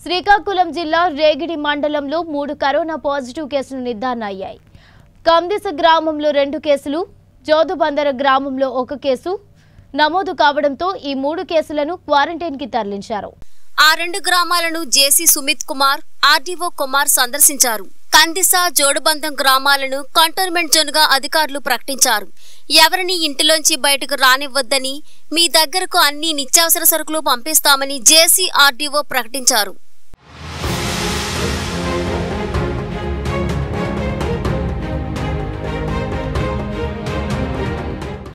శ్రీకాకుళం జిల్లా రేగిడి మండలంలో మూడు కరోనా పాజిటివ్ కేసులు నిర్ధారణ అయ్యాయి కందిస గ్రామంలో రెండు కేసులు జోదుబందర గ్రామంలో ఒక కేసు నమోదు కావడంతో ఈ మూడు కేసులను క్వారంటైన్కి తరలించారు ఆ రెండు గ్రామాలను జేసీ సుమిత్ కుమార్ ఆర్డీఓ కుమార్ సందర్శించారు కందిస జోడుబందం గ్రామాలను కంటోన్మెంట్ జోన్ గా అధికారులు ప్రకటించారు ఎవరిని ఇంటిలోంచి బయటకు రానివ్వద్దని మీ దగ్గరకు అన్ని నిత్యావసర సరుకులు పంపిస్తామని జేసీ ఆర్డీఓ ప్రకటించారు